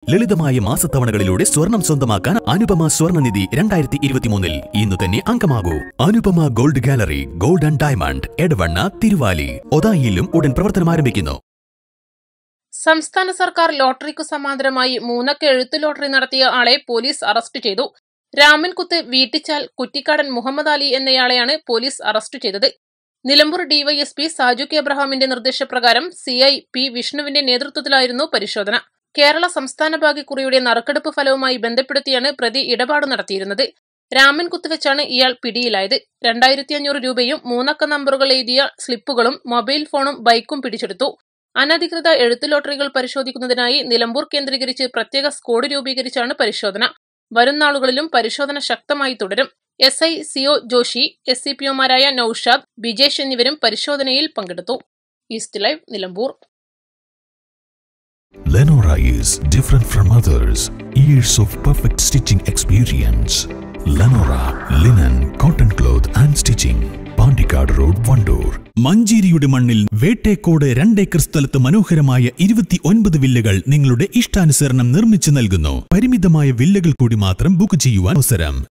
ലളിതമായ മാസത്തവണകളിലൂടെ സ്വർണം സ്വന്തമാക്കാൻ അനുപമ സ്വർണ്ണനിധി രണ്ടായിരത്തി ഇരുപത്തിമൂന്നിൽ ഇന്ന് തന്നെ അംഗമാകൂ Anupama gold gallery gold and diamond Edavanna Thiruvali ഒതായിയിലും ഉടൻ പ്രവർത്തനം ആരംഭിക്കുന്നു സംസ്ഥാന സർക്കാർ ലോട്ടറിക്കു സമാന്തരമായി മൂന്നക്ക എഴുത്തു ലോട്ടറി നടത്തിയ ആളെ പോലീസ് അറസ്റ്റ് ചെയ്തു രാമൻകുത്ത് വീട്ടിച്ചാൽ കുറ്റിക്കാടൻ മുഹമ്മദ് അലി എന്നയാളെയാണ് പോലീസ് അറസ്റ്റ് ചെയ്തത് നിലമ്പൂർ ഡിവൈഎസ്പി സാജു കെ അബ്രഹാമിന്റെ നിർദ്ദേശപ്രകാരം സിഐ പി വിഷ്ണുവിന്റെ നേതൃത്വത്തിലായിരുന്നു പരിശോധന കേരള സംസ്ഥാന ഭാഗ്യക്കുറിയുടെ നറുക്കെടുപ്പ് ഫലവുമായി ബന്ധപ്പെടുത്തിയാണ് പ്രതി ഇടപാട് നടത്തിയിരുന്നത് രാമൻകുത്ത് വെച്ചാണ് ഇയാൾ പിടിയിലായത് രണ്ടായിരത്തി അഞ്ഞൂറ് രൂപയും മൂന്നക്ക നമ്പറുകൾ എഴുതിയ സ്ലിപ്പുകളും മൊബൈൽ ഫോണും ബൈക്കും പിടിച്ചെടുത്തു അനധികൃത എഴുത്തു ലോട്ടറികൾ പരിശോധിക്കുന്നതിനായി നിലമ്പൂർ കേന്ദ്രീകരിച്ച് പ്രത്യേക സ്ക്വാഡ് രൂപീകരിച്ചാണ് പരിശോധന വരും നാളുകളിലും പരിശോധന ശക്തമായി തുടരും S I CO Joshi S C P ഒമാരായ നൌഷാദ് ബിജേഷ് എന്നിവരും പരിശോധനയിൽ പങ്കെടുത്തു east live Nilambur Lenora is different from others. Years of perfect stitching experience. Lenora linen, cotton cloth and stitching. Pandikad Road, Vandoor. മഞ്ചേരിയുടെ മണ്ണിൽ വേട്ടേക്കോട് രണ്ടേക്കർ സ്ഥലത്ത് മനോഹരമായ ഇരുപത്തി ഒൻപത് വില്ലകൾ നിങ്ങളുടെ ഇഷ്ടാനുസരണം നിർമ്മിച്ചു നൽകുന്നു പരിമിതമായ വില്ലകൾ കൂടി മാത്രം ബുക്ക് ചെയ്യുവാൻ അവസരം